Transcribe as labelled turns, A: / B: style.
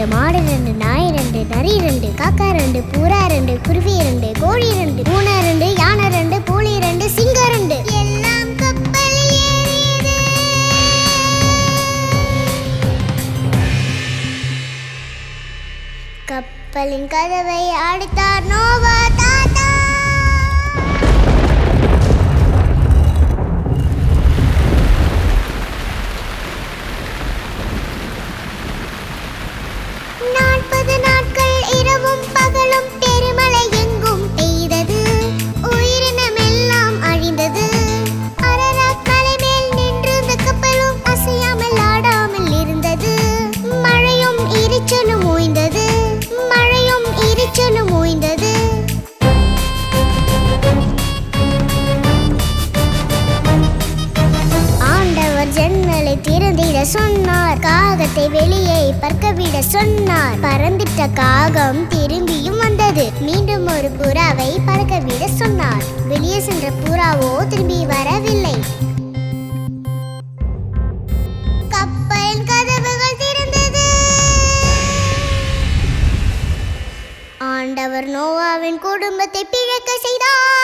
A: மாடு ரெண்டு நாய் ரெண்டு நரி ரெண்டு காக்கா ரெண்டு புறா ரெண்டு குருவி ரெண்டு கோழி ரெண்டு பூனை ரெண்டு யானை ரெண்டு புலி ரெண்டு சிங்கம் ரெண்டு எல்லாம் கப்பலில் ஏறியது கப்பலின் கதவை அடித்தார் நோவா தாத்தா நாற்பது நாட்கள் இரவும் பகலும் பெருமழை எங்கும் பெய்தது உயிரினமெல்லாம் அழிந்தது அரராத் மலை மேல் நின்றிருந்த கப்பலும் அசையாமல் ஆடாமல் இருந்தது மழையும் இரைச்சலும் ஓய்ந்தது மழையும் இரைச்சலும் ஓய்ந்தது ஆண்டவர் ஜன்னலை திறந்திட சொன்னார் காகத்தை வெளியே பறக்கவிட சொன்னார் பறந்திட்ட காகம் திரும்பியும் வந்தது மீண்டும் ஒரு புறாவை பறக்கவிட சொன்னார் வெளியே சென்ற புறாவோ திரும்பி வரவில்லை கப்பலின் கதவுகள் திறந்தது ஆண்டவர் நோவாவின் குடும்பத்தை பிழைக்க செய்தார்